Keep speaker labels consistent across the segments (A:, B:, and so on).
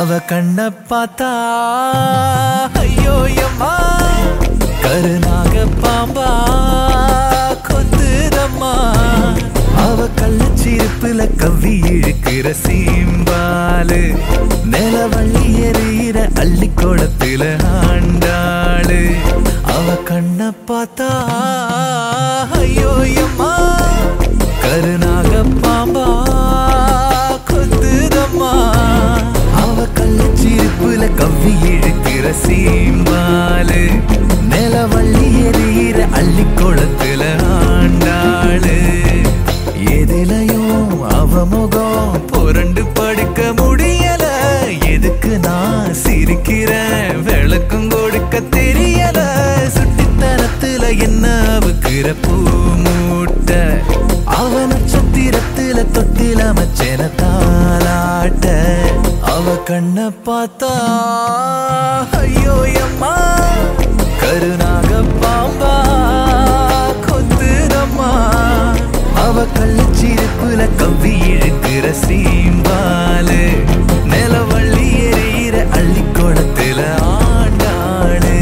A: அவ கண்ண பார்த்தா ஐயோ எம்மா கருநாக பாம்பா கொத்துதம்மா அவ கள்ளச்சிருப்புல கவ்வி இழுக்கிற சீம்பாலு நிலவள்ளி எறிகிற அள்ளி கோலத்துல ஆண்டாளு அவ கண்ண பார்த்தா ஐயோ எம்மா கருநாக பாம்பா கொத்துதம்மா அவ கள்ளச்சிருப்புல கவ்வி இழுக்கிற சீம்பாலு நிலவள்ளி எறிகிற அள்ளி குளத்துல ஆண்டாளு எதிலையும் அவ முகம் புரண்டு படுக்க முடியல எதுக்கு நான் சிரிக்கிறேன் விளக்கும் கொடுக்க தெரியல சுட்டித்தனத்துல என்ன அவுக்கிற பூ மூட்ட அவ நட்சத்திரத்துல தொட்டில மச்சன தாளாட்ட அவ கண்ண பார்த்தா ஐயோ அம்மா கருணாக பாம்பா கொத்துதம்மா அவ கள்ளச்சிருப்புல கவ்வி இழுக்கிற சீம்பாலு நிலவள்ளி எறிகிற அள்ளி குடத்துல ஆண்டாளு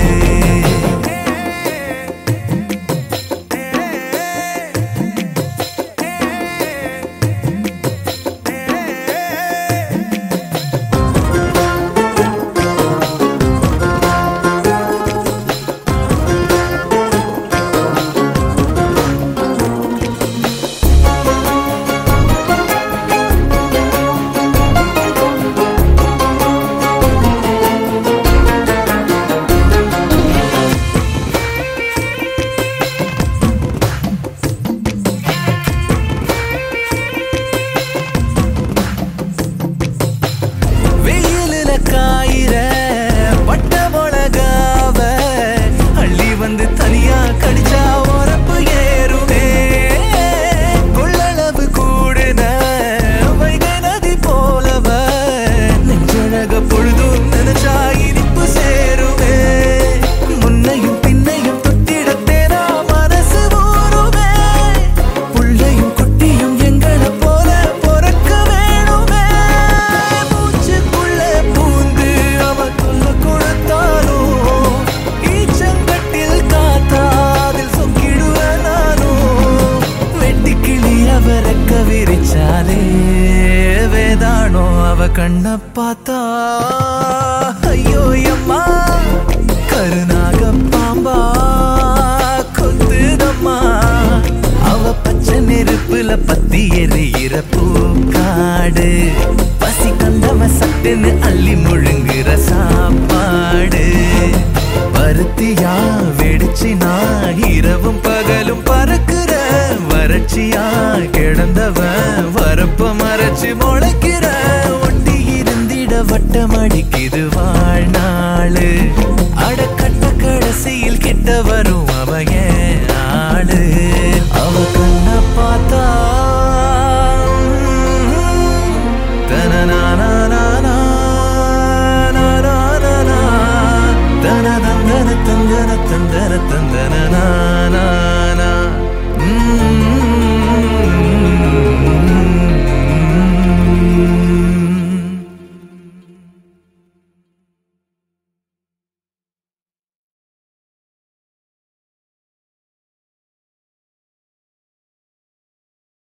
A: வெயிலில காயிற பட்ட மிளகாவ அள்ளி வந்து தனியா கடிச்சா உரப்பு ஏறுமே கொள்ளளவு கூடுன வைகை நதி போலவ நெஞ்சழக பொழுதும் நினைச்சா இனிப்பு சேருமே முன்னையும் பின்னையும் தொட்டிடத்தேனா மனசு ஊருமே புள்ளையும் குட்டியும் எங்களை போல பொறக்க வேணுமே மூச்சுக்குள்ள பூந்து அவ கொல்ல கொடுத்தாலும் ஈச்சங்கட்டில் காத்தாதில் சொக்கிடுவேன் நானும் வெட்டி கிளி அவ ரெக்க விரிச்சாலே வேதானோ அவ கண்ண பார்த்தா ஐயோ அம்மா கருணாக பாம்பா கொத்துதம்மா அவ பச்சை நெருப்புல பத்தி எரியிற பூக்காடு பசி கண்டவ சட்டுன்னு அள்ளி முழுங்குற சாப்பாடு பருத்தியா வெடிச்சினா இரவும் பகலும் பறக்குற வறட்சியா கிடந்தவன் வரப்ப மறைச்சு முளைக்கிற ஒட்டி இருந்திட வட்டம் அடிக்குது வாழ்நாளு அடக்கட்ட கடைசியில் கிட்ட வரும் அவன் என் ஆளு அவ கண்ண பார்த்தா தனநானானானா, நானானானா, தனதந்தன தந்தன தந்தன தந்தன நானானா. ம்,